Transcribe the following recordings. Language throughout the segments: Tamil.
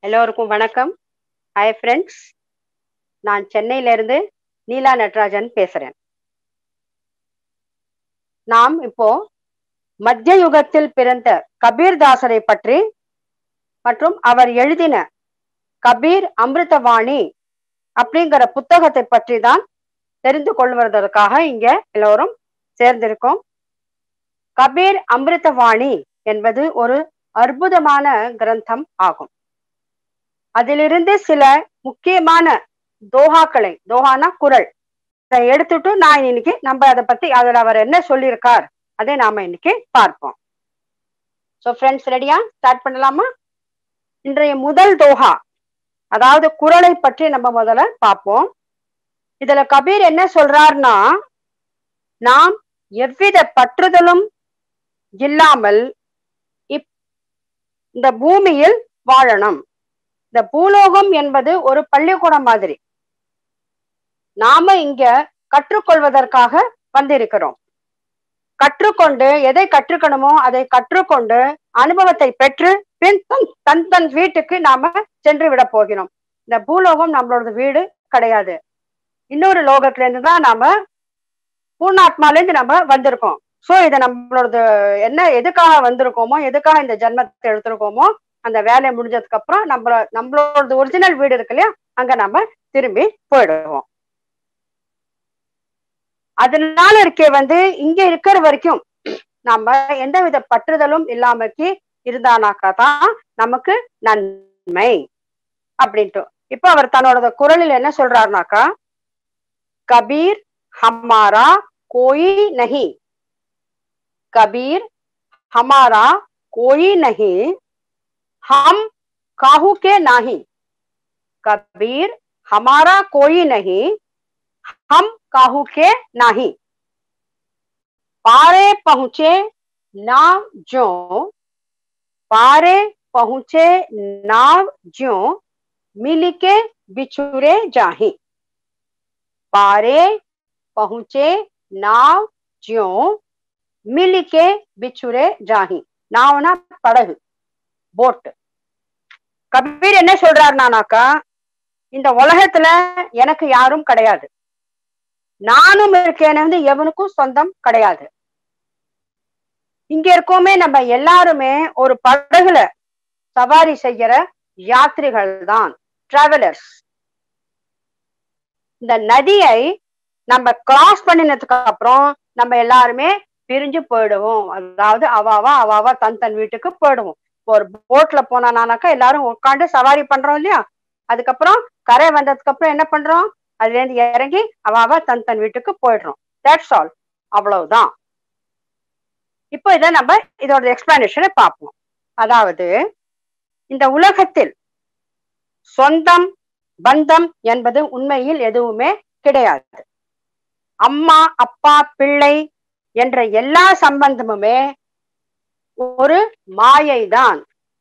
எல்லோருக்கும் வணக்கம் ஹாய் ஃப்ரெண்ட்ஸ் நான் சென்னையில இருந்து நீலா நட்ராஜன் பேசுறேன் நாம் இப்போ மத்திய யுகத்தில் பிறந்த கபீர்தாசரை பற்றி மற்றும் அவர் எழுதின கபீர் அமிர்தவாணி அப்படிங்கிற புத்தகத்தை பற்றி தான் தெரிந்து கொள்வதற்காக இங்க எல்லோரும் சேர்ந்திருக்கோம் கபீர் அமிர்தவாணி என்பது ஒரு அற்புதமான கிரந்தம் ஆகும் அதிலிருந்து சில முக்கியமான தோஹாக்களை தோஹானா குரல் அதை எடுத்துட்டு நான் இன்னைக்கு நம்ம அதை பத்தி அதுல அவர் என்ன சொல்லியிருக்கார் அதை நாம இன்னைக்கு பார்ப்போம் ஸோ ஃப்ரெண்ட்ஸ் ரெடியா ஸ்டார்ட் பண்ணலாமா இன்றைய முதல் தோஹா அதாவது குரலை பற்றி நம்ம முதல்ல பார்ப்போம் இதுல கபீர் என்ன சொல்றாருன்னா நாம் எவ்வித பற்றுதலும் இல்லாமல் இப் இந்த பூமியில் வாழணும் இந்த பூலோகம் என்பது ஒரு பள்ளிக்கூடம் மாதிரி நாம இங்க கற்றுக்கொள்வதற்காக வந்திருக்கிறோம் கற்றுக்கொண்டு எதை கற்றுக்கணுமோ அதை கற்றுக்கொண்டு அனுபவத்தை பெற்று பின் தன் தன் தன் வீட்டுக்கு நாம சென்று விட போகிறோம் இந்த பூலோகம் நம்மளோட வீடு கிடையாது இன்னொரு லோகத்துல இருந்து தான் நாம பூர்ணாத்மால இருந்து நம்ம வந்திருக்கோம் சோ இதை நம்மளோட என்ன எதுக்காக வந்திருக்கோமோ எதுக்காக இந்த ஜென்மத்தை எடுத்திருக்கோமோ அந்த வேலையை முடிஞ்சதுக்கு அப்புறம் நம்ம நம்மளோட ஒரிஜினல் வீடு இருக்கு இல்லையா அங்க நம்ம திரும்பி போயிடுவோம் அதனால இருக்கே வந்து இங்க இருக்கிற வரைக்கும் நம்ம எந்தவித பற்றுதலும் இல்லாமக்கு இருந்தானாக்கா தான் நமக்கு நன்மை அப்படின்ட்டு இப்ப அவர் தன்னோட குரலில் என்ன சொல்றாருனாக்கா கபீர் ஹமாரா கோயி நஹி कबीर हमारा कोई नहीं हम काहू के नहीं कबीर हमारा कोई नहीं हम काहू के नहीं पारे पहुंचे नाव जो पारे पहुंचे नाव जो मिल के बिछुरे जाही पारे पहुंचे नाव जो மில்லிக்கே பிச்சுரே ஜாஹி நாவனா படகு போட் கபீர் என்ன சொல்றாருனாக்கா இந்த உலகத்துல எனக்கு யாரும் கிடையாது நானும் இருக்கேன் வந்து எவனுக்கும் சொந்தம் கிடையாது இங்க இருக்கோமே நம்ம எல்லாருமே ஒரு படகுல சவாரி செய்யற யாத்திரிகள் தான் டிராவலர்ஸ் இந்த நதியை நம்ம கிராஸ் பண்ணினதுக்கு அப்புறம் நம்ம எல்லாருமே பிரிஞ்சு போயிடுவோம் அதாவது அவாவா அவாவா தன் தன் வீட்டுக்கு போயிடுவோம் ஒரு போட்ல போனானாக்கா எல்லாரும் உட்காந்து சவாரி பண்றோம் இல்லையா அதுக்கப்புறம் கரை வந்ததுக்கு அப்புறம் என்ன பண்றோம் அதுல இருந்து இறங்கி அவாவா தன் தன் வீட்டுக்கு போயிடுறோம் தட்ஸ் ஆல் அவ்வளவுதான் இப்போ இதை நம்ம இதோட எக்ஸ்பிளனேஷனை பார்ப்போம் அதாவது இந்த உலகத்தில் சொந்தம் பந்தம் என்பது உண்மையில் எதுவுமே கிடையாது அம்மா அப்பா பிள்ளை என்ற எல்லா சம்பந்தமுமே ஒரு மாயை தான்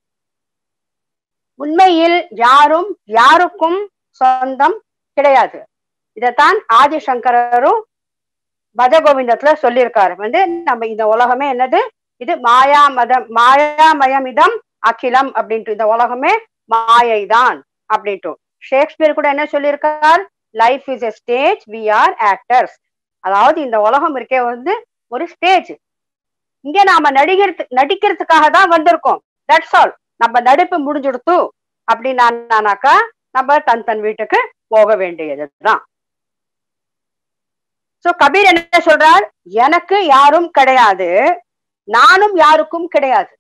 உண்மையில் யாரும் யாருக்கும் சொந்தம் கிடையாது இதைத்தான் ஆதிசங்கரரும் பஜகோவிந்தத்துல சொல்லியிருக்காரு வந்து நம்ம இந்த உலகமே என்னது இது மாயா மதம் மாயாமயம் இதம் அகிலம் அப்படின்ட்டு இந்த உலகமே மாயை தான் அப்படின்ட்டு ஷேக்ஸ்பியர் கூட என்ன சொல்லியிருக்கார் life is a stage we are actors அதாவது இந்த உலகம் இருக்கே வந்து ஒரு ஸ்டேஜ் இங்க நாம நடிகர் நடிக்கிறதுக்காக தான் வந்திருக்கோம் தட்ஸ் ஆல் நம்ம நடிப்பு முடிஞ்சுடுத்து அப்படின்னாக்கா நம்ம தன் தன் வீட்டுக்கு போக வேண்டியதுதான் சோ கபீர் என்ன சொல்றார் எனக்கு யாரும் கிடையாது நானும் யாருக்கும் கிடையாது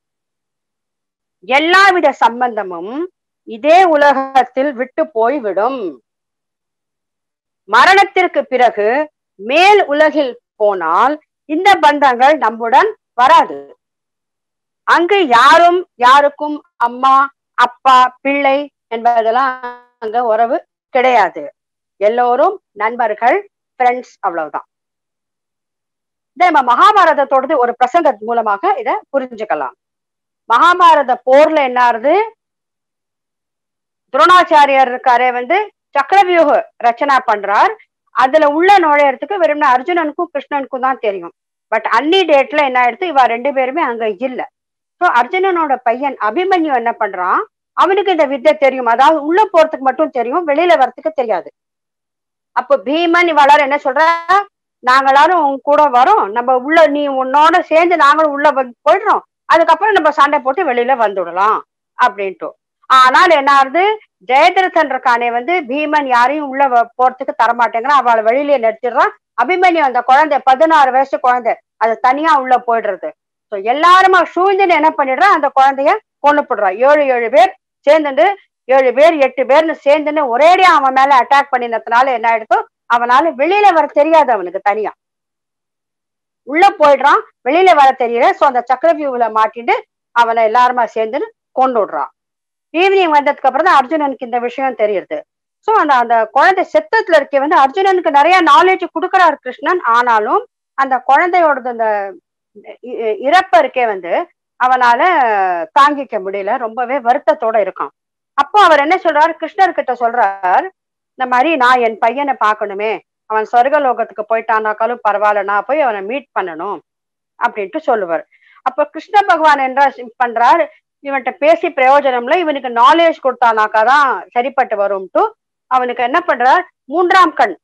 எல்லாவித சம்பந்தமும் இதே உலகத்தில் விட்டு போய்விடும் மரணத்திற்கு பிறகு மேல் உலகில் போனால் இந்த பந்தங்கள் நம்முடன் வராது அங்கு யாரும் யாருக்கும் அம்மா அப்பா பிள்ளை என்பதெல்லாம் அங்க உறவு கிடையாது எல்லோரும் நண்பர்கள் ஃப்ரெண்ட்ஸ் அவ்வளவுதான் இதை நம்ம மகாபாரதத்தோடது ஒரு பிரசங்க மூலமாக இத புரிஞ்சுக்கலாம் மகாபாரத போர்ல என்ன ஆறுது துரோணாச்சாரியர் இருக்காரே வந்து சக்கரவியூக ரச்சனா பண்றார் அதுல உள்ள நுழையறதுக்கு வெறும் அர்ஜுனனுக்கும் கிருஷ்ணனுக்கும் தான் தெரியும் பட் அன்னி டேட்ல என்ன ஆயிடுத்து இவ ரெண்டு பேருமே அங்க இல்ல சோ அர்ஜுனனோட பையன் அபிமன்யு என்ன பண்றான் அவனுக்கு இந்த வித்தை தெரியும் அதாவது உள்ள போறதுக்கு மட்டும் தெரியும் வெளியில வர்றதுக்கு தெரியாது அப்போ பீமன் வளர என்ன சொல்ற நாங்களாரும் உன் கூட வரோம் நம்ம உள்ள நீ உன்னோட சேர்ந்து நாங்களும் உள்ள வந்து போயிடுறோம் அதுக்கப்புறம் நம்ம சண்டை போட்டு வெளியில வந்துடலாம் அப்படின்ட்டு ஆனால் என்ன ஆகுது ஜெயதிரதன் இருக்கானே வந்து பீமன் யாரையும் உள்ள வ- போறதுக்கு தரமாட்டேங்கிறான் அவளை வெளியில நிறுத்திடுறான் அபிமன்யு அந்த குழந்தை பதினாறு வயசு குழந்தை அது தனியா உள்ள போயிடுறது ஸோ எல்லாருமா சூழ்ந்துன்னு என்ன பண்ணிடுறான் அந்த குழந்தைய கொண்டு போடுறான் ஏழு ஏழு பேர் சேர்ந்துட்டு ஏழு பேர் எட்டு பேர்னு சேர்ந்துன்னு ஒரேடியா அவன் மேல அட்டாக் பண்ணினதுனால என்ன ஆயிடுதோ அவனால வெளியில வர தெரியாது அவனுக்கு தனியா உள்ள போயிடுறான் வெளியில வர தெரியல சோ அந்த சக்கரவியூல மாட்டிட்டு அவனை எல்லாருமா சேர்ந்துன்னு கொண்டு விடுறான் ஈவினிங் வந்ததுக்கு அப்புறம் தான் அர்ஜுனனுக்கு இந்த விஷயம் தெரியுது சோ அந்த அந்த குழந்தை செத்தத்துல இருக்க வந்து அர்ஜுனனுக்கு நிறைய நாலேஜ் கொடுக்குறாரு கிருஷ்ணன் ஆனாலும் அந்த குழந்தையோடது அந்த இ- இ- இறப்பு இருக்கே வந்து அவனால தாங்கிக்க முடியல ரொம்பவே வருத்தத்தோட இருக்கான் அப்போ அவர் என்ன சொல்றாரு கிருஷ்ணர் கிட்ட சொல்றார் இந்த மாதிரி நான் என் பையனை பார்க்கணுமே அவன் சொர்க்கலோகத்துக்கு போயிட்டானாக்காலும் பரவாயில்ல நான் போய் அவனை மீட் பண்ணணும் அப்படின்ட்டு சொல்லுவார் அப்ப கிருஷ்ண பகவான் என்ன பண்றார் இவன்கிட்ட பேசி பிரயோஜனம் இல்லை இவனுக்கு நாலேஜ் கொடுத்தானாக்கா தான் சரிப்பட்டு வரும்ட்டு அவனுக்கு என்ன பண்றார் மூன்றாம் கண்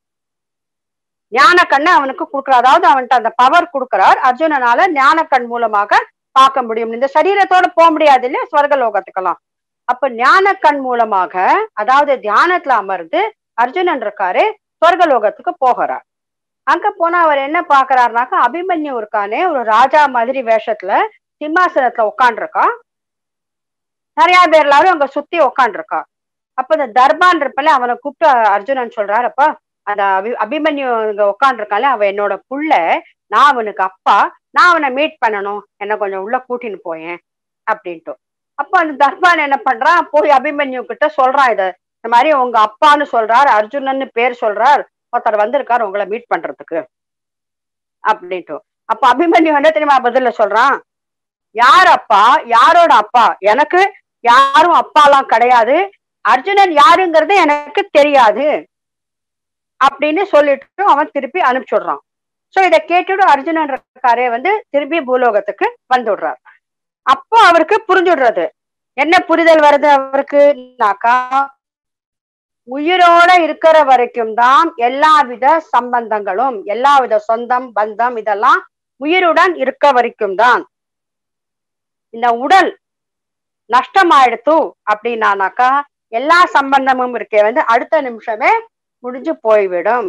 ஞான கண்ணை அவனுக்கு கொடுக்குறார் அதாவது அவன்கிட்ட அந்த பவர் கொடுக்கிறார் அர்ஜுனனால ஞான கண் மூலமாக பார்க்க முடியும் இந்த சரீரத்தோட போக முடியாது இல்லையா ஸ்வர்கலோகத்துக்கெல்லாம் அப்ப ஞான கண் மூலமாக அதாவது தியானத்துல அமர்ந்து அர்ஜுனன் இருக்காரு சொர்க்கலோகத்துக்கு போகிறார் அங்க போனா அவர் என்ன பாக்குறாருனாக்கா அபிமன்யு இருக்கானே ஒரு ராஜா மாதிரி வேஷத்துல சிம்மாசனத்துல உட்காண்டிருக்கான் நிறைய பேர் எல்லாரும் அங்க சுத்தி உட்காண்டிருக்கா அப்ப இந்த தர்பான் இருப்பல அவனை கூப்பிட்டு அர்ஜுனன் சொல்றாரு அப்பா அந்த அபி அபிமன்யு இங்க உட்காந்துருக்கான்ல அவன் என்னோட புள்ள நான் அவனுக்கு அப்பா நான் அவனை மீட் பண்ணணும் என்ன கொஞ்சம் உள்ள கூட்டின்னு போயேன் அப்படின்ட்டு அப்ப அந்த தர்பான் என்ன பண்றான் போய் அபிமன்யு கிட்ட சொல்றான் இத இந்த மாதிரி உங்க அப்பான்னு சொல்றார் அர்ஜுனன்னு பேர் சொல்றார் ஒருத்தர் வந்திருக்காரு உங்களை மீட் பண்றதுக்கு அப்படின்ட்டு அப்ப அபிமன்யு என்ன தெரியுமா பதில்ல சொல்றான் யார் அப்பா யாரோட அப்பா எனக்கு யாரும் அப்பாலாம் கிடையாது அர்ஜுனன் யாருங்கிறது எனக்கு தெரியாது அப்படின்னு சொல்லிட்டு அவன் திருப்பி அனுப்பிச்சுடுறான் சோ இதை கேட்டுட்டு அர்ஜுனன் இருக்காரே வந்து திருப்பி பூலோகத்துக்கு வந்துடுறார் அப்போ அவருக்கு புரிஞ்சுடுறது என்ன புரிதல் வருது அவருக்குனாக்கா உயிரோட இருக்கிற வரைக்கும் தான் எல்லாவித சம்பந்தங்களும் எல்லாவித சொந்தம் பந்தம் இதெல்லாம் உயிருடன் இருக்க வரைக்கும் தான் இந்த உடல் நஷ்டமாயிடுத்து அப்படின்னானாக்கா எல்லா சம்பந்தமும் இருக்கே வந்து அடுத்த நிமிஷமே முடிஞ்சு போய்விடும்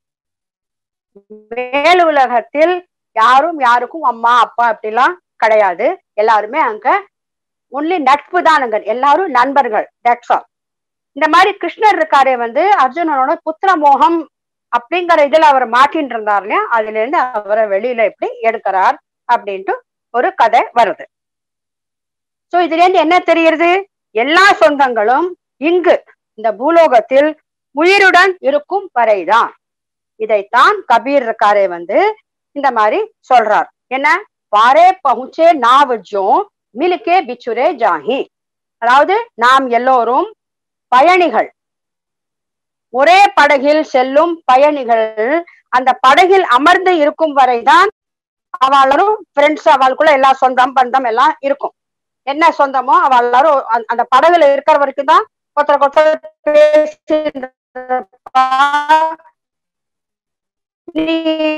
மேல் உலகத்தில் யாரும் யாருக்கும் அம்மா அப்பா அப்படிலாம் கிடையாது எல்லாருமே அங்க ஒன்லி நட்பு தானுங்க எல்லாரும் நண்பர்கள் தட்ஸ் ஆல் இந்த மாதிரி கிருஷ்ணர் இருக்காரே வந்து அர்ஜுனனோட புத்திர மோகம் அப்படிங்கிற இதுல அவர் மாட்டின்னு இருந்தார் இல்லையா அதுல இருந்து அவரை வெளியில எப்படி எடுக்கிறார் அப்படின்ட்டு ஒரு கதை வருது சோ இதுல இருந்து என்ன தெரியுது எல்லா சொந்தங்களும் இங்கு இந்த பூலோகத்தில் உயிருடன் இருக்கும் வரைதான் இதைத்தான் கபீர் இருக்காரே வந்து இந்த மாதிரி சொல்றார் என்ன பாரே பहुंचे நாவ் ஜோ மில்கே பிச்சுரே ஜாஹி அதாவது நாம் எல்லோரும் பயணிகள் ஒரே படகில் செல்லும் பயணிகள் அந்த படகில் அமர்ந்து இருக்கும் வரைதான் அவளும் ஃப்ரெண்ட்ஸ் அவளுக்குள்ள எல்லா சொந்தம் பந்தம் எல்லாம் இருக்கும் என்ன சொந்தமோ அவ எல்லாரும் அந்த- அந்த படகுல இருக்கிற வரைக்கும் தான் ஒருத்தருக்கு ஒருத்தர் பேசிட்டு இருப்பா. நீ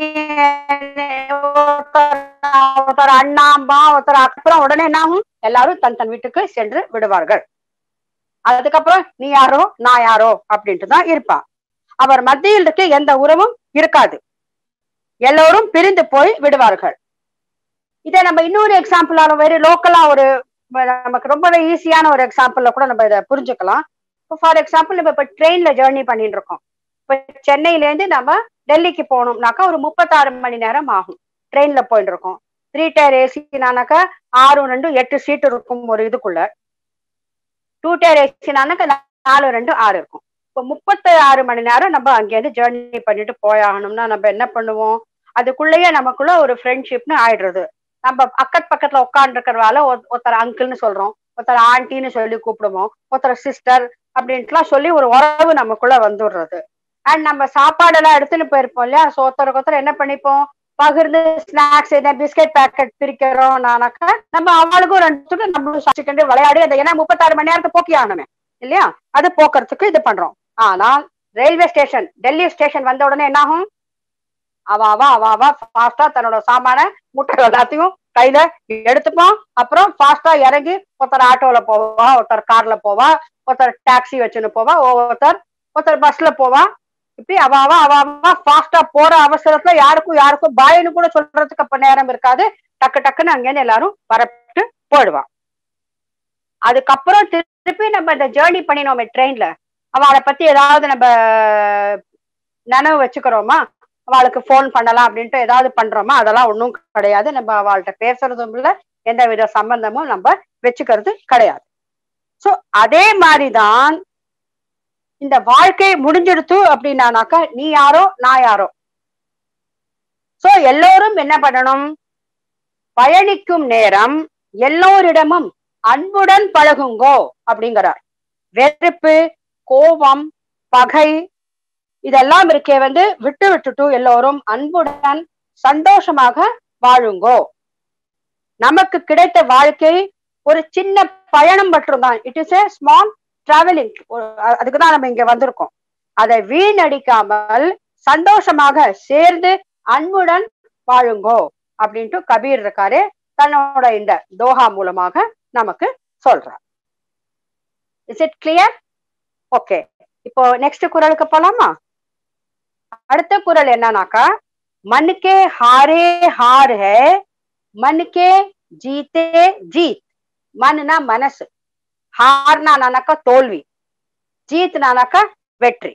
ஒருத்தர் ஒருத்தர் அண்ணாம்பா ஒருத்தர் அப்புறம் உடனே என்ன ஆகும் எல்லாரும் தன் தன் வீட்டுக்கு சென்று விடுவார்கள் அதுக்கப்புறம் நீ யாரோ நான் யாரோ அப்படின்ட்டு தான் இருப்பா அவர் மத்தியில் இருக்க எந்த உறவும் இருக்காது எல்லோரும் பிரிந்து போய் விடுவார்கள் இதை நம்ம இன்னொரு எக்ஸாம்பிளான வெரி லோக்கலா ஒரு நமக்கு ரொம்பவே ஈஸியான ஒரு எக்ஸாம்பிள்ல கூட நம்ம இதை புரிஞ்சுக்கலாம் ஃபார் எக்ஸாம்பிள் நம்ம இப்ப ட்ரெயின்ல ஜேர்னி பண்ணிட்டு இருக்கோம் இப்ப சென்னையில இருந்து நம்ம டெல்லிக்கு போகணும்னாக்கா ஒரு முப்பத்தாறு மணி நேரம் ஆகும் ட்ரெயின்ல போயிட்டு இருக்கோம் த்ரீ டயர் ஏசினானாக்கா ஆறு ரெண்டு எட்டு சீட் இருக்கும் ஒரு இதுக்குள்ள டூ டயர் ஏசினானாக்கா நாலு ரெண்டு ஆறு இருக்கும் இப்போ முப்பத்தி ஆறு மணி நேரம் நம்ம அங்கேருந்து ஜேர்னி பண்ணிட்டு போயாகணும்னா நம்ம என்ன பண்ணுவோம் அதுக்குள்ளேயே நமக்குள்ள ஒரு ஃப்ரெண்ட்ஷிப்னு ஆயிடுறது நம்ம அக்கத் பக்கத்துல உட்காந்துருக்கிறவால ஒருத்தர் அங்கிள்னு சொல்றோம் ஒருத்தர் ஆண்டின்னு சொல்லி கூப்பிடுவோம் ஒருத்தர் சிஸ்டர் அப்படின்ட்டுலாம் சொல்லி ஒரு உறவு நமக்குள்ள வந்துடுறது அண்ட் நம்ம சாப்பாடெல்லாம் எடுத்துன்னு போயிருப்போம் இல்லையா ஸோ ஒருத்தருக்கு ஒருத்தர் என்ன பண்ணிப்போம் பகிர்ந்து ஸ்நாக்ஸ் என்ன பிஸ்கெட் பேக்கெட் பிரிக்கிறோம் நானாக்கா நம்ம அவளுக்கும் ரெண்டு துண்டு நம்மளும் சாப்பிட்டுக்கிட்டு விளையாடி அந்த ஏன்னா முப்பத்தாறு மணி நேரத்தை போக்கி ஆகணுமே இல்லையா அது போக்குறதுக்கு இது பண்றோம் ஆனால் ரயில்வே ஸ்டேஷன் டெல்லி ஸ்டேஷன் வந்த உடனே என்ன ஆகும் அவ அவ அவ அவ ஃபாஸ்டா தன்னோட சாமான முட்டை எல்லாத்தையும் கையில எடுத்துப்பான் அப்புறம் ஃபாஸ்டா இறங்கி ஒருத்தர் ஆட்டோல போவா ஒருத்தர் கார்ல போவா ஒருத்தர் டாக்ஸி வச்சுன்னு போவா ஒவ்வொருத்தர் ஒருத்தர் பஸ்ல போவா இப்படி அவ அவ அவ அவ ஃபாஸ்டா போற அவசரத்துல யாருக்கும் யாருக்கும் பாயின்னு கூட சொல்றதுக்கு அப்ப நேரம் இருக்காது டக்கு டக்குன்னு அங்கேருந்து எல்லாரும் பரப்பிட்டு போயிடுவான் அதுக்கப்புறம் திருப்பி நம்ம இந்த ஜேர்னி பண்ணினோமே ட்ரெயின்ல அவளை பத்தி ஏதாவது நம்ம நினைவு வச்சுக்கிறோமா அவளுக்கு ஃபோன் பண்ணலாம் அப்படின்ட்டு ஏதாவது பண்றோமா அதெல்லாம் ஒன்றும் கிடையாது நம்ம அவள்கிட்ட பேசுறதும் இல்லை எந்த வித சம்பந்தமும் நம்ம வச்சுக்கிறது கிடையாது சோ அதே மாதிரிதான் இந்த வாழ்க்கை முடிஞ்சிடுத்து அப்படின்னானாக்கா நீ யாரோ நான் யாரோ சோ எல்லோரும் என்ன பண்ணணும் பயணிக்கும் நேரம் எல்லோரிடமும் அன்புடன் பழகுங்கோ அப்படிங்கிறார் வெறுப்பு கோபம் பகை இதெல்லாம் இருக்கே வந்து விட்டு விட்டுட்டு எல்லோரும் அன்புடன் சந்தோஷமாக வாழுங்கோ நமக்கு கிடைத்த வாழ்க்கை ஒரு சின்ன பயணம் மட்டும்தான் it is a small travelling அதுக்குதான் நம்ம இங்க வந்திருக்கோம் அதை வீணடிக்காமல் சந்தோஷமாக சேர்ந்து அன்புடன் வாழுங்கோ அப்படின்ட்டு கபீர் இருக்காரு தன்னோட இந்த தோஹா மூலமாக நமக்கு சொல்றார் இஸ் இட் கிளியர் ஓகே இப்போ நெக்ஸ்ட் குரலுக்கு போலாமா அடுத்த குரல் என்னன்னாக்கா மனுக்கே ஹாரே ஹார் ஹே மனுக்கே ஜீத்தே ஜீத் மனுனா மனசு ஹார்னா நானாக்கா தோல்வி ஜீத் நானாக்கா வெற்றி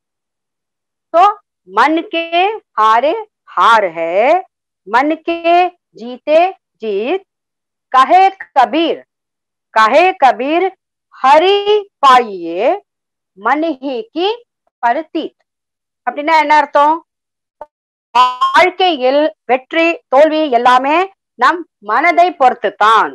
तो मन के हारे हार है मन के जीते जीत कहे कबीर कहे कबीर हरि पाइये मन ही की பருத்தீத் அப்படின்னா என்ன அர்த்தம் வாழ்க்கையில் வெற்றி தோல்வி எல்லாமே நம் மனதை பொறுத்துத்தான்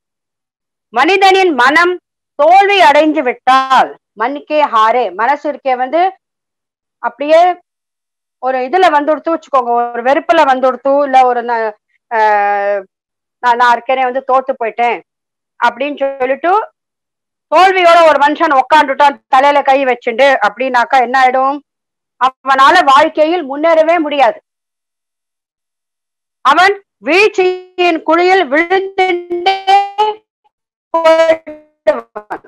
மனிதனின் மனம் தோல்வி அடைஞ்சு விட்டால் மண்ணுக்கே ஹாரே மனசு இருக்கே வந்து அப்படியே ஒரு இதுல வந்துடுத்து வச்சுக்கோங்க ஒரு வெறுப்புல வந்துடுத்து இல்ல ஒரு ந- ஆஹ் நான் நான் இருக்கேனே வந்து தோத்து போயிட்டேன் அப்படின்னு சொல்லிட்டு தோல்வியோட ஒரு மனுஷன் உக்காந்துட்டான் தலையில கை வச்சுண்டு அப்படின்னாக்கா என்ன ஆயிடும் அவனால வாழ்க்கையில் முன்னேறவே முடியாது அவன் வீழ்ச்சியின் குழியில் விழுந்துட்டே போயிடுவான்.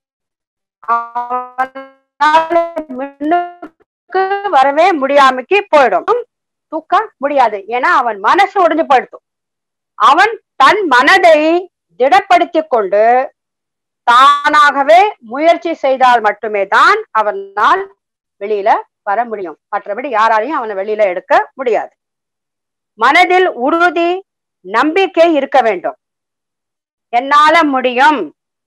அவனால முன்னுக்கு வரவே முடியாமக்கு போயிடும் தூக்க முடியாது ஏன்னா அவன் மனசு ஒடிஞ்சு போயிடுத்து அவன் தன் மனதை திடப்படுத்திக் கொண்டு தானாகவே முயற்சி செய்தால் மட்டுமே தான் அவனால் வெளியில வர முடியும் மற்றபடி யாராலையும் அவனை வெளியில எடுக்க முடியாது மனதில் உறுதி நம்பிக்கை இருக்க வேண்டும் என்னால முடியும்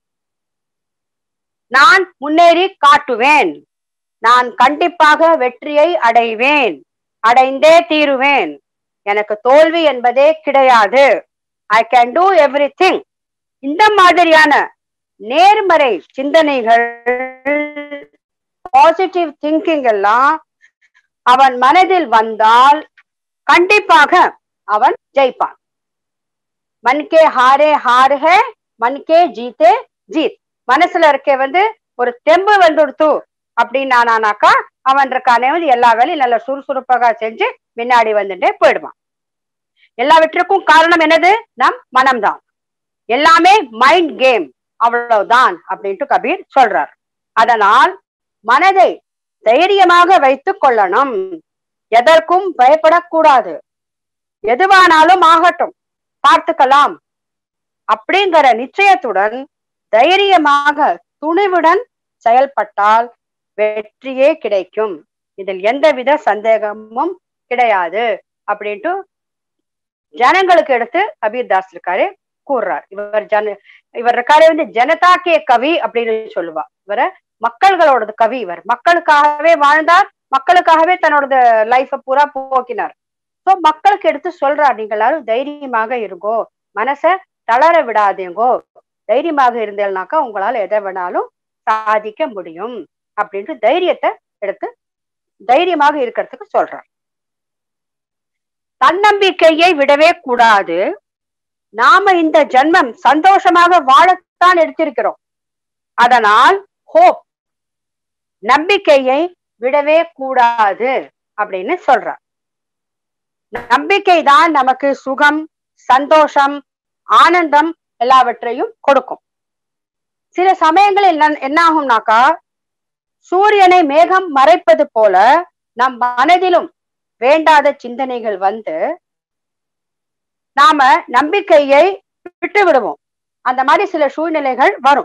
நான் முன்னேறி காட்டுவேன் நான் கண்டிப்பாக வெற்றியை அடைவேன் அடைந்தே தீருவேன் எனக்கு தோல்வி என்பதே கிடையாது ஐ கேன் டூ எவ்ரி இந்த மாதிரியான நேர்மறை சிந்தனைகள் பாசிட்டிவ் திங்கிங் எல்லாம் அவன் மனதில் வந்தால் கண்டிப்பாக அவன் ஜெயிப்பான் மன்கே ஹாரே ஹார் ஹே மன்கே ஜீத்தே ஜீத் மனசுல இருக்க வந்து ஒரு தெம்பு வந்துடுத்து அப்படின்னானாக்கா அவன் இருக்கானே வந்து எல்லா வேலையும் நல்ல சுறுசுறுப்பாக செஞ்சு முன்னாடி வந்துட்டே போயிடுவான் எல்லாவற்றுக்கும் காரணம் என்னது நம் மனம்தான் எல்லாமே மைண்ட் கேம் அவ்வளவுதான் அப்படின்ட்டு கபீர் சொல்றார் அதனால் மனதை தைரியமாக வைத்துக் கொள்ளணும் எதற்கும் பயப்படக்கூடாது எதுவானாலும் ஆகட்டும் பார்த்துக்கலாம் அப்படிங்கிற நிச்சயத்துடன் தைரியமாக துணிவுடன் செயல்பட்டால் வெற்றியே கிடைக்கும் இதில் எந்தவித சந்தேகமும் கிடையாது அப்படின்ட்டு ஜனங்களுக்கு எடுத்து கபீர் தாஸ் இருக்காரு கூறுறார் இவர் ஜன இவர் இருக்காரு வந்து ஜனதா கே கவி அப்படின்னு சொல்லுவா இவர மக்கள்களோடது கவி இவர் மக்களுக்காகவே வாழ்ந்தார் மக்களுக்காகவே தன்னோட லைஃப பூரா போக்கினார் சோ மக்களுக்கு எடுத்து சொல்றார் நீங்க எல்லாரும் தைரியமாக இருங்கோ மனச தளர விடாதீங்கோ தைரியமாக இருந்தேன்னாக்கா உங்களால எதை வேணாலும் சாதிக்க முடியும் அப்படின்ட்டு தைரியத்தை எடுத்து தைரியமாக இருக்கிறதுக்கு சொல்றார் தன்னம்பிக்கையை விடவே கூடாது நாம இந்த ஜென்மம் சந்தோஷமாக வாழத்தான் எடுத்திருக்கிறோம் அதனால் ஹோப் நம்பிக்கையை விடவே கூடாது அப்படின்னு சொல்றார் நம்பிக்கை தான் நமக்கு சுகம் சந்தோஷம் ஆனந்தம் எல்லாவற்றையும் கொடுக்கும் சில சமயங்களில் என்ன என்ன ஆகும்னாக்கா சூரியனை மேகம் மறைப்பது போல நம் மனதிலும் வேண்டாத சிந்தனைகள் வந்து நாம நம்பிக்கையை விட்டு விடுவோம் அந்த மாதிரி சில சூழ்நிலைகள் வரும்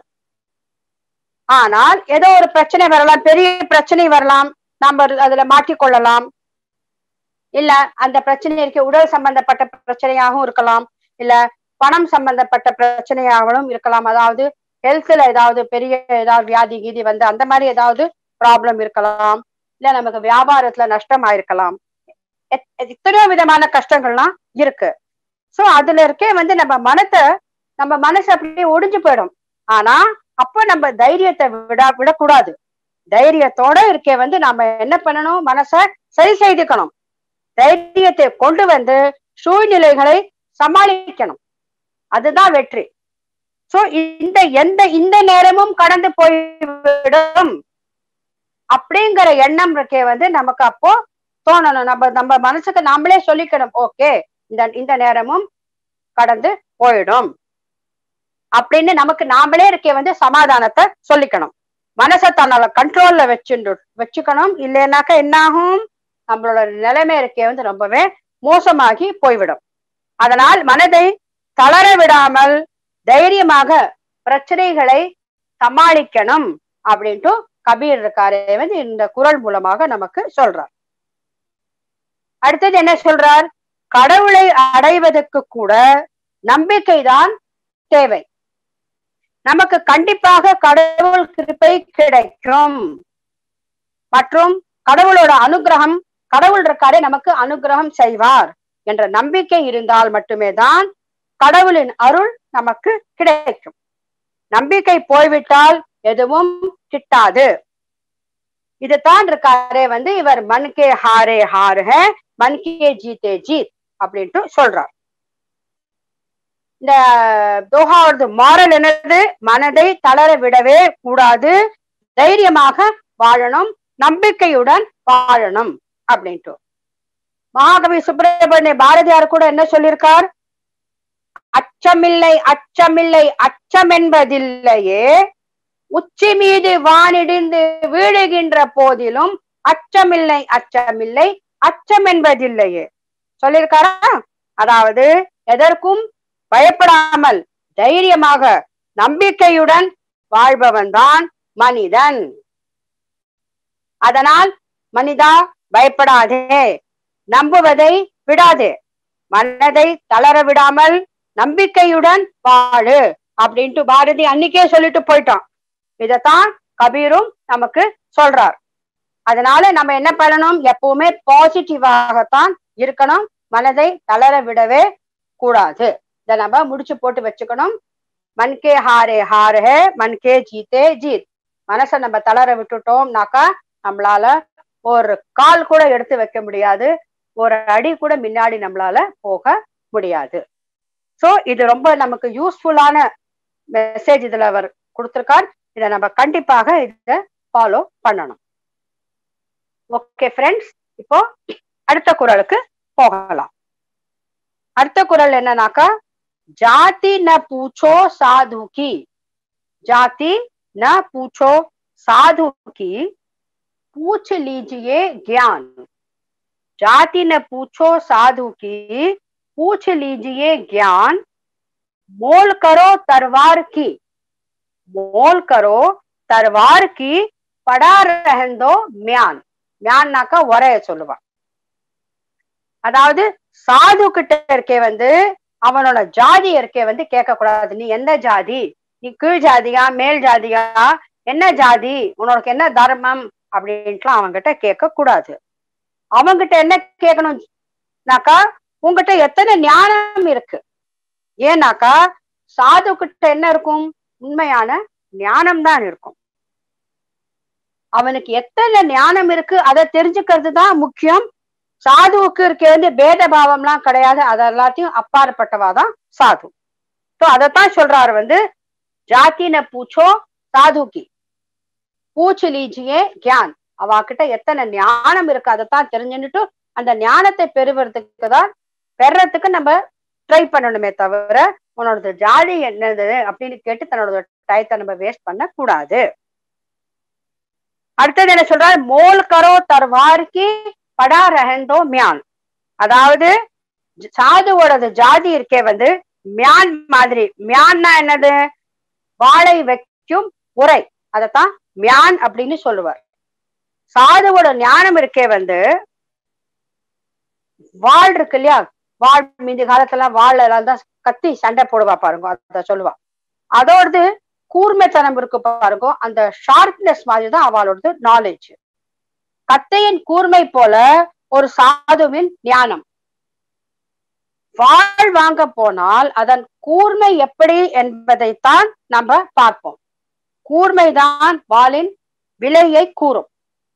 ஆனால் ஏதோ ஒரு பிரச்சனை வரலாம் பெரிய பிரச்சனை வரலாம் நாம அதுல மாட்டிக்கொள்ளலாம் இல்ல அந்த பிரச்சனை இருக்க உடல் சம்பந்தப்பட்ட பிரச்சனையாகவும் இருக்கலாம் இல்ல பணம் சம்பந்தப்பட்ட பிரச்சனையாகவும் இருக்கலாம் அதாவது ஹெல்த்ல ஏதாவது பெரிய ஏதாவது வியாதி கீதி வந்து அந்த மாதிரி ஏதாவது ப்ராப்ளம் இருக்கலாம் இல்ல நமக்கு வியாபாரத்துல நஷ்டம் ஆயிருக்கலாம் எத்தனையோ விதமான கஷ்டங்கள்லாம் இருக்கு சோ அதுல இருக்கே வந்து நம்ம மனத்தை நம்ம மனசு அப்படியே ஒடிஞ்சு போயிடும் ஆனா அப்ப நம்ம தைரியத்தை விட விடக்கூடாது தைரியத்தோட இருக்கே வந்து நாம என்ன பண்ணணும் மனச சரி செய்துக்கணும் தைரியத்தை கொண்டு வந்து சூழ்நிலைகளை சமாளிக்கணும் அதுதான் வெற்றி சோ இந்த எந்த இந்த நேரமும் கடந்து போய்விடும் அப்படிங்கிற எண்ணம் இருக்கே வந்து நமக்கு அப்போ தோணணும் நம்ம நம்ம மனசுக்கு நாமளே சொல்லிக்கணும் ஓகே இந்த இந்த நேரமும் கடந்து போயிடும் அப்படின்னு நமக்கு நாமளே இருக்கே வந்து சமாதானத்தை சொல்லிக்கணும் மனசை தன்னோட கண்ட்ரோல்ல வச்சுட்டு வச்சுக்கணும் இல்லைன்னாக்கா என்ன ஆகும் நம்மளோட நிலைமை இருக்கே வந்து ரொம்பவே மோசமாகி போய்விடும் அதனால் மனதை தளர விடாமல் தைரியமாக பிரச்சனைகளை சமாளிக்கணும் அப்படின்ட்டு கபீர் இருக்காரு வந்து இந்த குரல் மூலமாக நமக்கு சொல்றார் அடுத்தது என்ன சொல்றார் கடவுளை அடைவதற்கு கூட நம்பிக்கைதான் தேவை நமக்கு கண்டிப்பாக கடவுள் கிருப்பை கிடைக்கும் மற்றும் கடவுளோட அனுகிரகம் கடவுள் இருக்காரே நமக்கு அனுகிரகம் செய்வார் என்ற நம்பிக்கை இருந்தால் மட்டுமே தான் கடவுளின் அருள் நமக்கு கிடைக்கும் நம்பிக்கை போய்விட்டால் எதுவும் கிட்டாது இதுதான் இருக்காரே வந்து இவர் மன்கே ஹாரே ஹார் ஹே மன்கே ஜீத்தே ஜீத் அப்படின்ட்டு சொல்றார் இந்த தோஹாவது மாறல் என்னது மனதை தளர விடவே கூடாது தைரியமாக வாழணும் நம்பிக்கையுடன் வாழணும் அப்படின்ட்டு மகாகவி சுப்பிரமணிய பாரதியார் கூட என்ன சொல்லியிருக்கார் அச்சமில்லை அச்சமில்லை அச்சம் என்பதில்லையே உச்சி மீது வானிடிந்து வீழுகின்ற போதிலும் அச்சமில்லை அச்சமில்லை அச்சம் என்பதில்லையே சொல்லியிருக்காரா அதாவது எதற்கும் பயப்படாமல் தைரியமாக நம்பிக்கையுடன் வாழ்பவன் தான் மனிதன் அதனால் மனிதா பயப்படாதே நம்புவதை விடாதே மனதை தளர விடாமல் நம்பிக்கையுடன் வாழு அப்படின்ட்டு பாரதி அன்னைக்கே சொல்லிட்டு போயிட்டான் இதத்தான் கபீரும் நமக்கு சொல்றார் அதனால நம்ம என்ன பண்ணணும் எப்பவுமே பாசிட்டிவாகத்தான் இருக்கணும் மனதை தளர விடவே கூடாது இதை நம்ம முடிச்சு போட்டு வச்சுக்கணும் மன்கே ஹாரே ஹார் ஹே மன்கே ஜீத்தே ஜீத் மனசை நம்ம தளர விட்டுட்டோம்னாக்கா நம்மளால ஒரு கால் கூட எடுத்து வைக்க முடியாது ஒரு அடி கூட முன்னாடி நம்மளால போக முடியாது சோ இது ரொம்ப நமக்கு யூஸ்ஃபுல்லான மெசேஜ் இதுல அவர் கொடுத்திருக்கார் இதை நம்ம கண்டிப்பாக இத ஃபாலோ பண்ணணும் ஓகே ஃப்ரெண்ட்ஸ் இப்போ அடுத்த குரலுக்கு போகலாம் அடுத்த குரல் என்னன்னாக்கா ஜாதி ந பூச்சோ சாது கி ஜாதி न पूछो साधु की पूछ लीजिए ज्ञान जाति न पूछो साधु की पूछ लीजिए ज्ञान मोल करो तरवार की मोल करो तरवार की படா ரஹந்தோ மியான் மியான்னாக்கா உரைய சொல்லுவான் அதாவது சாது கிட்ட இருக்கே வந்து அவனோட ஜாதி இருக்கே வந்து கேட்க கூடாது நீ எந்த ஜாதி நீ கீழ் ஜாதியா மேல் ஜாதியா என்ன ஜாதி உனக்கு என்ன தர்மம் அப்படின்ட்டுலாம் அவன்கிட்ட கேட்க கூடாது அவங்கிட்ட என்ன கேட்கணும்னாக்கா உங்ககிட்ட எத்தனை ஞானம் இருக்கு ஏன்னாக்கா சாது கிட்ட என்ன இருக்கும் உண்மையான ஞானம் தான் இருக்கும் அவனுக்கு எத்தனை ஞானம் இருக்கு அதை தெரிஞ்சுக்கிறது தான் முக்கியம் சாதுவுக்கு இருக்க வந்து பேத பாவம்லாம் கிடையாது அது எல்லாத்தையும் அப்பாற்பட்டவாதான் சாது ஸோ அதைத்தான் சொல்றாரு வந்து ஜாதி ந பூச்சோ சாது கி பூச்சு லீஜியே கியான் அவ கிட்ட எத்தனை ஞானம் இருக்கு அதைத்தான் தெரிஞ்சுட்டு அந்த ஞானத்தை பெறுவதற்கு தான் பெறறதுக்கு நம்ம ட்ரை பண்ணணுமே தவிர உன்னோட ஜாதி என்னது அப்படின்னு கேட்டு தன்னோட டயத்தை நம்ம வேஸ்ட் பண்ண கூடாது அடுத்தது என்ன சொல்றாரு மோல் கரோ தர்வார்க்கு படா ரஹந்தோ மியான் அதாவது சாதுவோடது ஜாதி இருக்கே வந்து மியான் மாதிரி மியான்னா என்னது வாழை வைக்கும் உரை அதத்தான் மியான் அப்படின்னு சொல்லுவார் சாதுவோட ஞானம் இருக்கே வந்து வாழ் இருக்கு இல்லையா வாழ் மீதி காலத்துல வாழ் எல்லாம் தான் கத்தி சண்டை போடுவா பாருங்க அத சொல்லுவா அதோடது கூர்மைத்தனம் இருக்கு பாருங்க அந்த ஷார்ப்னஸ் மாதிரி தான் அவளோடது நாலேஜ் கத்தையின் கூர்மை போல ஒரு சாதுவின் ஞானம் வாழ் வாங்க போனால் அதன் கூர்மை எப்படி என்பதைத்தான் நம்ம பார்ப்போம் கூர்மைதான் வாளின் விலையை கூறும்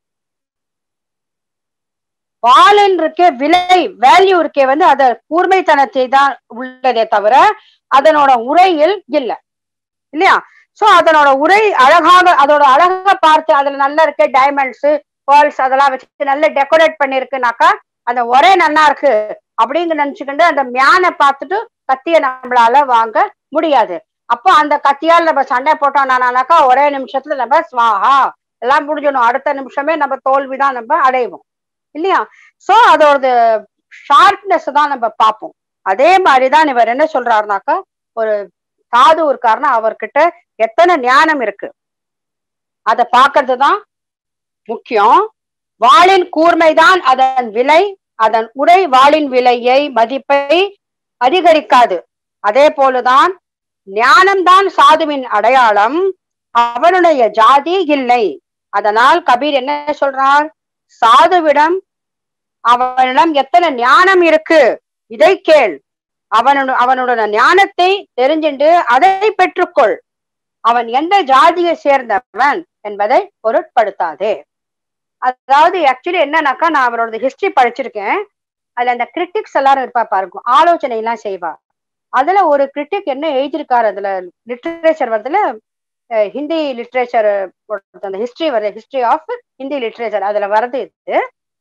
வாளின் இருக்கே விலை வேல்யூ இருக்கே வந்து அத கூர்மைத்தனத்தை தான் உள்ளதே தவிர அதனோட உரையில் இல்ல இல்லையா சோ அதனோட உரை அழகாக அதோட அழகா பார்த்து அதுல நல்லா இருக்க டைமண்ட்ஸ் பேர்ல்ஸ் அதெல்லாம் வச்சு நல்லா டெக்கரேட் பண்ணிருக்குனாக்கா அந்த ஒரே நல்லா இருக்கு அப்படின்னு நினைச்சுக்கிட்டு அந்த மியானை பார்த்துட்டு கத்திய நம்மளால வாங்க முடியாது அப்போ அந்த கத்தியால் நம்ம சண்டை போட்டோம்னாக்கா ஒரே நிமிஷத்துல நம்ம ஸ்வாஹா எல்லாம் முடிஞ்சிடும் அடுத்த நிமிஷமே நம்ம தோல்விதான் நம்ம அடைவோம் இல்லையா சோ அதோட ஷார்ப்னஸ் தான் நம்ம பார்ப்போம் அதே மாதிரிதான் இவர் என்ன சொல்றாருனாக்கா ஒரு சாது இருக்காருன்னா அவர்கிட்ட எத்தனை ஞானம் இருக்கு அத பாக்குறது தான் முக்கியம் வாளின் கூர்மைதான் அதன் விலை அதன் உரை வாளின் விலையை மதிப்பை அதிகரிக்காது அதே போலதான் ஞானம்தான் சாதுவின் அடையாளம் அவனுடைய ஜாதி இல்லை அதனால் கபீர் என்ன சொல்றார் சாதுவிடம் அவனிடம் எத்தனை ஞானம் இருக்கு இதை கேள் அவனு அவனுடைய ஞானத்தை தெரிஞ்சுண்டு அதை பெற்றுக்கொள் அவன் எந்த ஜாதியை சேர்ந்தவன் என்பதை பொருட்படுத்தாதே அதாவது ஆக்சுவலி என்னன்னாக்கா நான் அவரோட ஹிஸ்டரி படிச்சிருக்கேன் அதுல அந்த கிரிட்டிக்ஸ் எல்லாரும் இருப்பா பாருங்க ஆலோசனை எல்லாம் செய்வா அதுல ஒரு கிரிட்டிக் என்ன எழுதியிருக்காரு அதுல லிட்ரேச்சர் வருதுல ஹிந்தி லிட்ரேச்சர் அந்த ஹிஸ்டரி வருது ஹிஸ்டரி ஆஃப் ஹிந்தி லிட்ரேச்சர் அதுல வருது இது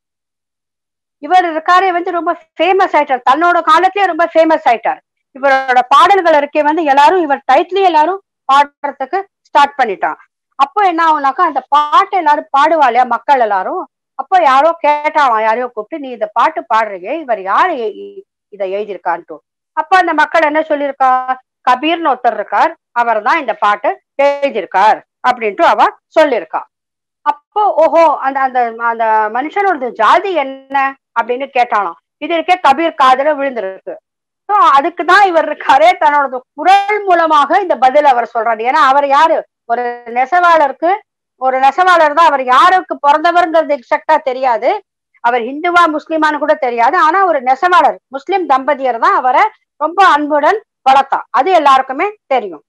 இவர் இருக்காரே வந்து ரொம்ப ஃபேமஸ் ஆயிட்டார் தன்னோட காலத்திலேயே ரொம்ப ஃபேமஸ் ஆயிட்டார் இவரோட பாடல்கள் இருக்கே வந்து எல்லாரும் இவர் டைட்லயே எல்லாரும் பாடுறதுக்கு ஸ்டார்ட் பண்ணிட்டான் அப்போ என்ன ஆகுனாக்கா அந்த பாட்டை எல்லாரும் பாடுவாளையா மக்கள் எல்லாரும் அப்போ யாரோ கேட்டாலாம் யாரையோ கூப்பிட்டு நீ இந்த பாட்டு பாடுறீங்க இவர் யாரு இதை எழுதியிருக்கான்ட்டு அப்ப அந்த மக்கள் என்ன சொல்லியிருக்கா கபீர்னு ஒருத்தர் இருக்கார் அவர் தான் இந்த பாட்டு எழுதியிருக்கார் அப்படின்ட்டு அவ சொல்லியிருக்கா அப்போ ஓஹோ அந்த அந்த அந்த மனுஷனோட ஜாதி என்ன அப்படின்னு கேட்டாலும் இது இருக்கே கபீர் காதல விழுந்திருக்கு ஸோ அதுக்கு தான் இவர் இருக்காரே தன்னோட குரல் மூலமாக இந்த பதில் அவர் சொல்றாரு ஏன்னா அவர் யாரு ஒரு நெசவாளருக்கு ஒரு நெசவாளர் தான் அவர் யாருக்கு பிறந்தவர்ங்கிறது எக்ஸாக்டா தெரியாது அவர் ஹிந்துவா முஸ்லிமான்னு கூட தெரியாது ஆனா ஒரு நெசவாளர் முஸ்லிம் தம்பதியர் தான் அவரை ரொம்ப அன்புடன் வளர்த்தா அது எல்லாருக்குமே தெரியும்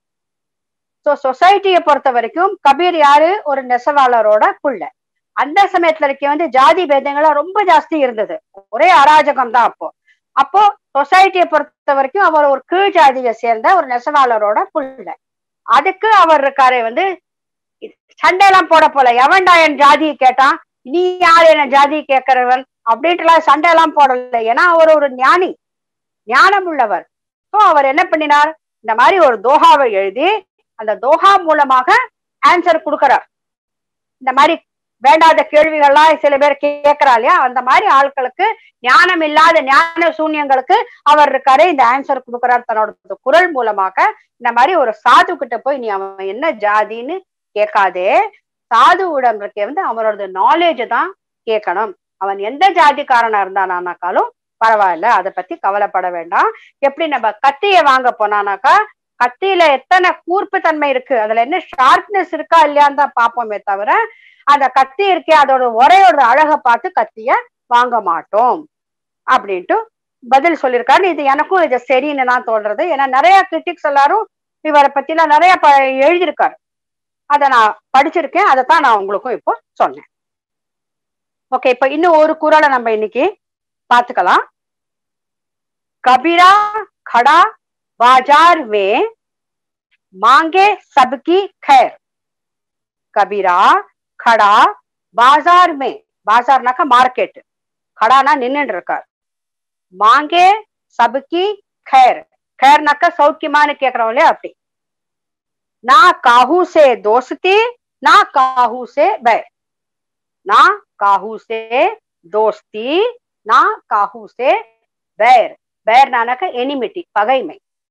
ஸோ சொசைட்டியை பொறுத்த வரைக்கும் கபீர் யாரு ஒரு நெசவாளரோட புள்ள அந்த சமயத்துல இருக்க வந்து ஜாதி பேதங்கள்லாம் ரொம்ப ஜாஸ்தி இருந்தது ஒரே அராஜகம் தான் அப்போ அப்போ சொசைட்டியை பொறுத்த வரைக்கும் அவர் ஒரு கீழ் ஜாதியை சேர்ந்த ஒரு நெசவாளரோட புள்ள அதுக்கு அவர் இருக்காரு வந்து சண்டையெல்லாம் போட போல எவன்டா என் ஜாதியை கேட்டான் நீ யார் என்ன ஜாதி கேட்கிறவன் அப்படின்ட்டுலாம் சண்டை எல்லாம் போடல ஏன்னா அவர் ஒரு ஞானி ஞானம் உள்ளவர் ஸோ அவர் என்ன பண்ணினார் இந்த மாதிரி ஒரு தோஹாவை எழுதி அந்த தோஹா மூலமாக ஆன்சர் கொடுக்கிறார் இந்த மாதிரி வேண்டாத கேள்விகள்லாம் சில பேர் கேட்கிறா இல்லையா அந்த மாதிரி ஆட்களுக்கு ஞானம் இல்லாத ஞான சூன்யங்களுக்கு அவர் இருக்காரு இந்த ஆன்சர் கொடுக்கிறார் தன்னோட குரல் மூலமாக இந்த மாதிரி ஒரு சாது கிட்ட போய் நீ அவன் என்ன ஜாதின்னு கேட்காதே சாதுவிடம் இருக்க வந்து அவனோட நாலேஜ் தான் கேட்கணும் அவன் எந்த ஜாதிக்காரனா இருந்தானாக்காலும் பரவாயில்ல அதை பத்தி கவலைப்பட வேண்டாம் எப்படி நம்ம கத்திய வாங்க போனானாக்கா கத்தியில எத்தனை கூர்ப்பு தன்மை இருக்கு அதுல என்ன ஷார்ப்னஸ் இருக்கா இல்லையான்னு தான் பார்ப்போமே தவிர அந்த கத்தி இருக்கே அதோட உரையோட அழகை பார்த்து கத்திய வாங்க மாட்டோம் அப்படின்ட்டு பதில் சொல்லியிருக்காரு இது எனக்கும் இது சரின்னு தான் தோன்றது ஏன்னா நிறைய கிரிட்டிக்ஸ் எல்லாரும் இவரை பத்தி எல்லாம் நிறைய எழுதியிருக்காரு அதை நான் படிச்சிருக்கேன் அதைத்தான் நான் உங்களுக்கும் இப்போ சொன்னேன் ஓகே இப்ப இன்னும் ஒரு குறளை நம்ம இன்னைக்கு பாத்துக்கலாம் கபீரா खड़ा बाजार में मांगे सबकी खैर கபீரா खड़ा बाजार में பாசார்னாக்கா மார்க்கெட் கடானா நின்னுட்டு இருக்கார் மாங்கே சபுக்கி खैर खैरனாக்கா சௌக்கியமான்னு கேக்குறோம் இல்லையா அப்படி ना काहू से दोस्ती ना काहू से बैर ना काहू से दोस्ती ना काहू से बैर பேர்னானாக்க எனிமிட்டி பகைமை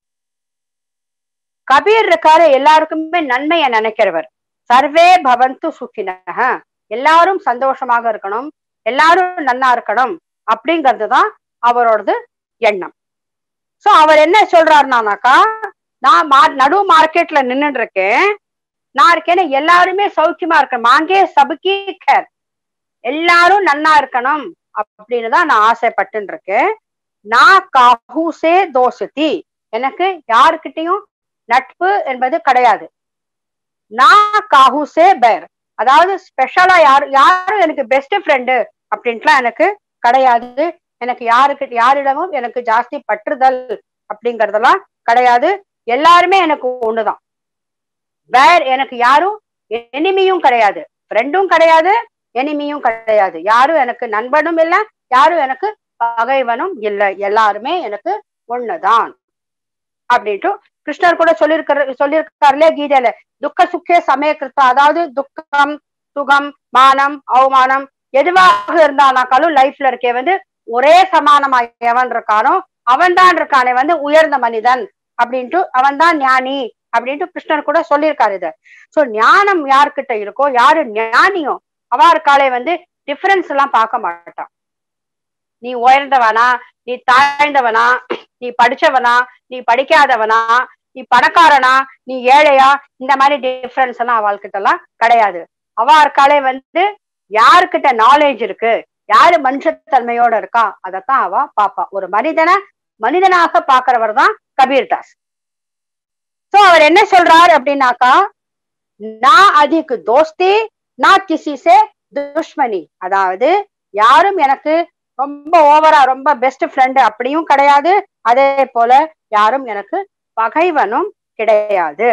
கபீர் இருக்காரு எல்லாருக்குமே நன்மையை நினைக்கிறவர் சர்வே பவந்து சுக்கினக எல்லாரும் சந்தோஷமாக இருக்கணும் எல்லாரும் நன்னா இருக்கணும் அப்படிங்கிறது தான் அவரோடது எண்ணம் சோ அவர் என்ன சொல்றாருனாக்கா நான் மா நடு மார்க்கெட்ல நின்னுட்டு இருக்கேன் நான் இருக்கேன்னு எல்லாருமே சௌக்கியமா இருக்கேன் மாங்கே சபுக்கி கேர் எல்லாரும் நன்னா இருக்கணும் அப்படின்னு தான் நான் ஆசைப்பட்டு இருக்கேன் நான் காஹூசே தோசதி எனக்கு யாருக்கிட்டையும் நட்பு என்பது கிடையாது நான் காஹூசே பேர் அதாவது ஸ்பெஷலா யாரு யாரும் எனக்கு பெஸ்ட் ஃப்ரெண்டு அப்படின்ட்டுலாம் எனக்கு கிடையாது எனக்கு யாருக்கு யாரிடமும் எனக்கு ஜாஸ்தி பற்றுதல் அப்படிங்கறதெல்லாம் கிடையாது எல்லாருமே எனக்கு ஒண்ணுதான் வேர் எனக்கு யாரும் எனிமியும் கிடையாது ஃப்ரெண்டும் கிடையாது எனிமியும் கிடையாது யாரும் எனக்கு நண்பனும் இல்லை யாரும் எனக்கு பகைவனும் இல்லை எல்லாருமே எனக்கு ஒண்ணுதான் அப்படின்ட்டு கிருஷ்ணர் கூட சொல்லியிருக்கிற சொல்லியிருக்காருலே கீதையில துக்க சுக்கே சமய கிருத்தம் அதாவது துக்கம் சுகம் மானம் அவமானம் எதுவாக இருந்தானாக்காலும் லைஃப்ல இருக்கே வந்து ஒரே சமானமா எவன் இருக்கானோ அவன் தான் இருக்கானே வந்து உயர்ந்த மனிதன் அப்படின்ட்டு அவன் தான் ஞானி அப்படின்ட்டு கிருஷ்ணர் கூட சொல்லியிருக்காரு இத சோ ஞானம் யார்கிட்ட இருக்கோ யாரு ஞானியோ அவா இருக்காளே வந்து டிஃபரன்ஸ் எல்லாம் பார்க்க மாட்டான் நீ உயர்ந்தவனா நீ தாழ்ந்தவனா நீ படிச்சவனா நீ படிக்காதவனா நீ பணக்காரனா நீ ஏழையா இந்த மாதிரி டிஃபரன்ஸ் எல்லாம் அவள்கிட்ட எல்லாம் கிடையாது அவ இருக்காளே வந்து யாருக்கிட்ட நாலேஜ் இருக்கு யாரு மனுஷத்தன்மையோட இருக்கா அதத்தான் அவ பாப்பா ஒரு மனிதனை மனிதனாக பாக்குறவர் தான் கபீர்தாஸ் சோ அவர் என்ன சொல்றாரு அப்படின்னாக்கா நான் அதிக்கு தோஸ்தி நான் கிசிசே துஷ்மணி அதாவது யாரும் எனக்கு ரொம்ப ஓவரா ரொம்ப பெஸ்ட் ஃப்ரெண்டு அப்படியும் கிடையாது அதே போல யாரும் எனக்கு பகைவனும் கிடையாது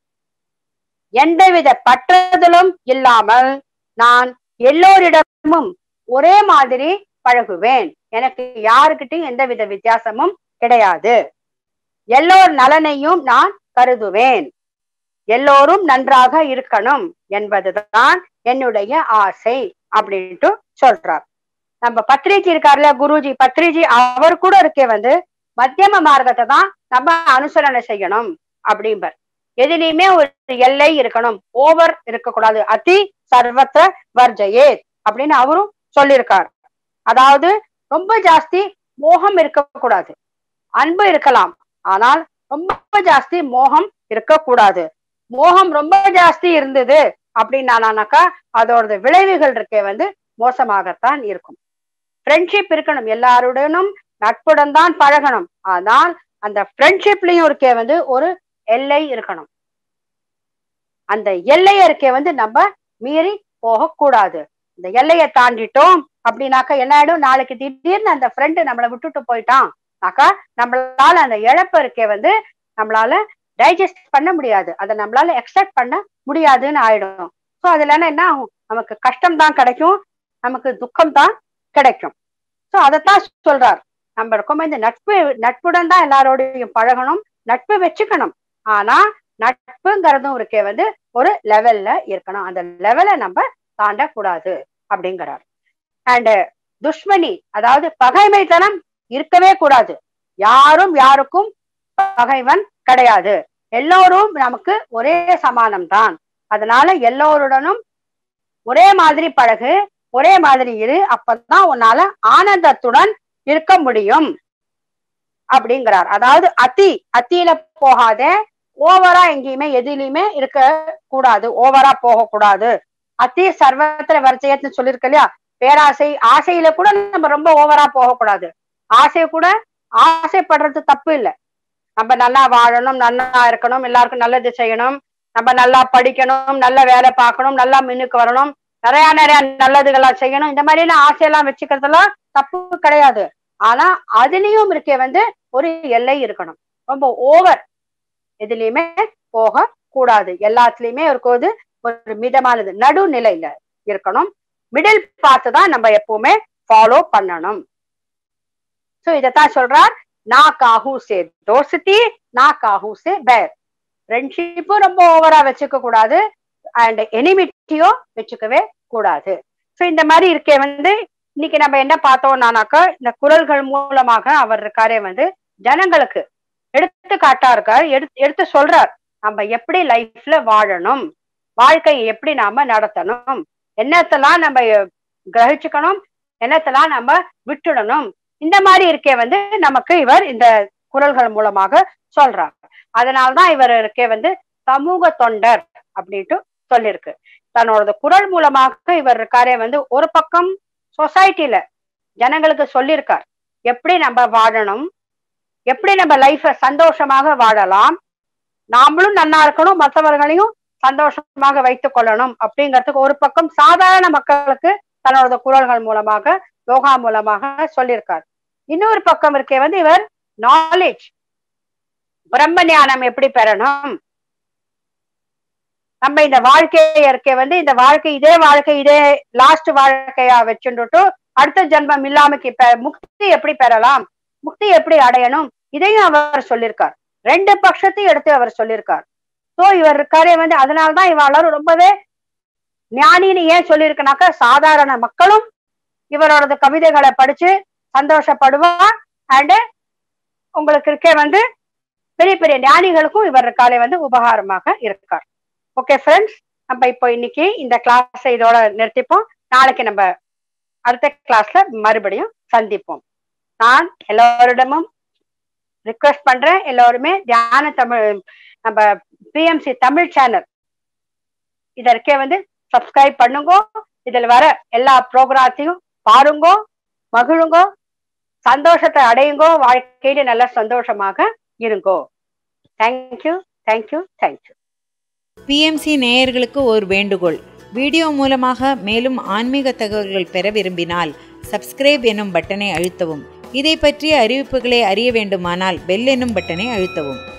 எந்தவித பற்றுதலும் இல்லாமல் நான் எல்லோரிடமும் ஒரே மாதிரி பழகுவேன் எனக்கு யாருக்கிட்டையும் எந்தவித வித்தியாசமும் கிடையாது எல்லோர் நலனையும் நான் கருதுவேன் எல்லோரும் நன்றாக இருக்கணும் என்பதுதான் என்னுடைய ஆசை அப்படின்ட்டு சொல்றார் நம்ம பத்ரிஜி இருக்காருல்ல குருஜி பத்ரிஜி அவர் கூட இருக்கே வந்து மத்தியம மார்க்கத்தை தான் நம்ம அனுசரணை செய்யணும் அப்படிம்பர் எதுலையுமே ஒரு எல்லை இருக்கணும் ஓவர் இருக்கக்கூடாது அதி சர்வத்திர வர்ஜயே அப்படின்னு அவரும் சொல்லியிருக்கார் அதாவது ரொம்ப ஜாஸ்தி மோகம் இருக்கக்கூடாது அன்பு இருக்கலாம் ஆனால் ரொம்ப ஜாஸ்தி மோகம் இருக்கக்கூடாது மோகம் ரொம்ப ஜாஸ்தி இருந்தது அப்படின்னானாக்கா அதோட விளைவுகள் இருக்கே வந்து மோசமாகத்தான் இருக்கும் ஃப்ரெண்ட்ஷிப் இருக்கணும் எல்லாருடனும் நட்புடன் தான் பழகணும் ஆனால் அந்த ஃப்ரெண்ட்ஷிப்லயும் இருக்கே வந்து ஒரு எல்லை இருக்கணும் அந்த எல்லைய இருக்கே வந்து நம்ம மீறி போகக்கூடாது இந்த எல்லையை தாண்டிட்டோம் அப்படின்னாக்கா என்ன ஆயிடும் நாளைக்கு திடீர்னு அந்த ஃப்ரெண்டு நம்மளை விட்டுட்டு போயிட்டான்னாக்கா நம்மளால அந்த இழப்பு இருக்கே வந்து நம்மளால டைஜஸ்ட் பண்ண முடியாது அதை நம்மளால எக்ஸப்ட் பண்ண முடியாதுன்னு ஆயிடும் ஸோ அதுல என்ன ஆகும் நமக்கு கஷ்டம் தான் கிடைக்கும் நமக்கு துக்கம் தான் கிடைக்கும் ஸோ அதைத்தான் சொல்றார் நம்ம இருக்கோமே இந்த நட்பு நட்புடன் தான் எல்லாரோடையும் பழகணும் நட்பு வச்சுக்கணும் ஆனா நட்புங்கிறதும் இருக்கே வந்து ஒரு லெவல்ல இருக்கணும் அந்த லெவலை நம்ம தாண்டக்கூடாது அப்படிங்கிறார் அண்ட் துஷ்மணி அதாவது பகைமைத்தனம் இருக்கவே கூடாது யாரும் யாருக்கும் பகைவன் கிடையாது எல்லோரும் நமக்கு ஒரே சமானம் தான் அதனால எல்லோருடனும் ஒரே மாதிரி பழகு ஒரே மாதிரி இரு அப்பதான் உன்னால ஆனந்தத்துடன் இருக்க முடியும் அப்படிங்கிறார் அதாவது அத்தி அத்தியில போகாத ஓவரா எங்கேயுமே எதுலயுமே இருக்க கூடாது ஓவரா போக கூடாது அத்தி சர்வத்திர வரிசையத்னு சொல்லியிருக்க இல்லையா பேராசை ஆசையில கூட நம்ம ரொம்ப ஓவரா போகக்கூடாது ஆசை கூட ஆசைப்படுறது தப்பு இல்லை நம்ம நல்லா வாழணும் நல்லா இருக்கணும் எல்லாருக்கும் நல்லது செய்யணும் நம்ம நல்லா படிக்கணும் நல்ல வேலை பார்க்கணும் நல்லா மின்னுக்கு வரணும் நிறைய நிறைய நல்லதுகளா செய்யணும் இந்த மாதிரி எல்லாம் ஆசையெல்லாம் வச்சுக்கிறதெல்லாம் தப்பு கிடையாது ஆனா அதுலயும் இருக்கே வந்து ஒரு எல்லை இருக்கணும் ரொம்ப ஓவர் எதுலயுமே போக கூடாது எல்லாத்துலயுமே இருக்கிறது ஒரு மிதமானது நடுநிலையில இருக்கணும் மிடில் பார்த்து தான் நம்ம எப்பவுமே ஃபாலோ பண்ணணும் சோ இதத்தான் சொல்றார் நா காஹூ சே தோஸ்தி நா காஹூ சே பேர் ஃப்ரெண்ட்ஷிப்பும் ரொம்ப ஓவரா வச்சுக்க கூடாது அண்ட் எனிமிட்டியும் வச்சுக்கவே கூடாது சோ இந்த மாதிரி இருக்கே வந்து இன்னைக்கு நம்ம என்ன பார்த்தோம்னாக்கா இந்த குரல்கள் மூலமாக அவர் இருக்காரே வந்து ஜனங்களுக்கு எடுத்து காட்டா இருக்கார் எடுத்து எடுத்து சொல்றார் நம்ம எப்படி லைஃப்ல வாழணும் வாழ்க்கையை எப்படி நாம நடத்தணும் என்னத்தெல்லாம் நம்ம கிரகிச்சுக்கணும் என்னத்தெல்லாம் நம்ம விட்டுடணும் இந்த மாதிரி இருக்கே வந்து நமக்கு இவர் இந்த குரல்கள் மூலமாக சொல்றார் அதனால்தான் இவர் இருக்கே வந்து சமூக தொண்டர் அப்படின்ட்டு சொல்லியிருக்கு தன்னோட குரல் மூலமாக இவர் இருக்காரே வந்து ஒரு பக்கம் சொசைட்டில ஜனங்களுக்கு சொல்லியிருக்கார் எப்படி நம்ம வாழணும் எப்படி நம்ம லைஃப சந்தோஷமாக வாழலாம் நாமளும் நல்லா இருக்கணும் மற்றவர்களையும் சந்தோஷமாக வைத்துக் கொள்ளணும் அப்படிங்கிறதுக்கு ஒரு பக்கம் சாதாரண மக்களுக்கு தன்னோட குரல்கள் மூலமாக யோகா மூலமாக சொல்லியிருக்கார் இன்னொரு பக்கம் இருக்கே வந்து இவர் நாலேஜ் பிரம்ம ஞானம் எப்படி பெறணும் நம்ம இந்த வாழ்க்கையை இருக்க வந்து இந்த வாழ்க்கை இதே வாழ்க்கை இதே லாஸ்ட் வாழ்க்கையா வச்சுட்டு அடுத்த ஜென்மம் இல்லாமக்கு இப்ப முக்தி எப்படி பெறலாம் முக்தி எப்படி அடையணும் இதையும் அவர் சொல்லியிருக்கார் ரெண்டு பட்சத்தையும் எடுத்து அவர் சொல்லியிருக்கார் சோ இவர் இருக்காரே வந்து அதனாலதான் இவளாரும் ரொம்பவே ஞானின்னு ஏன் சொல்லியிருக்கனாக்கா சாதாரண மக்களும் இவரோட கவிதைகளை படிச்சு சந்தோஷப்படுவார் அண்டு உங்களுக்கு இருக்கே வந்து பெரிய பெரிய ஞானிகளுக்கும் இவர் இருக்காலே வந்து உபகாரமாக இருக்கார் ஓகே ஃப்ரெண்ட்ஸ் நம்ம இப்போ இன்னைக்கு இந்த கிளாஸ் இதோட நிறுத்திப்போம் நாளைக்கு நம்ம அடுத்த கிளாஸ்ல மறுபடியும் சந்திப்போம் நான் எல்லோரிடமும் ரிக்வெஸ்ட் பண்றேன் எல்லோருமே தியான தமிழ் நம்ம பிஎம்சி தமிழ் சேனல் இதற்கே வந்து சப்ஸ்கிரைப் பண்ணுங்க இதில் வர எல்லா ப்ரோக்ராத்தையும் பாருங்க மகிழுங்கோ சந்தோஷத்தை அடையுங்கோ வாழ்க்கையில நல்ல சந்தோஷமாக இருங்கோ தேங்க்யூ தேங்க்யூ தேங்க்யூ பிஎம்சி நேயர்களுக்கு ஒரு வேண்டுகோள் வீடியோ மூலமாக மேலும் ஆன்மீக தகவல்கள் பெற விரும்பினால் சப்ஸ்கிரைப் எனும் பட்டனை அழுத்தவும் இதை பற்றிய அறிவிப்புகளை அறிய வேண்டுமானால் பெல் எனும் பட்டனை அழுத்தவும்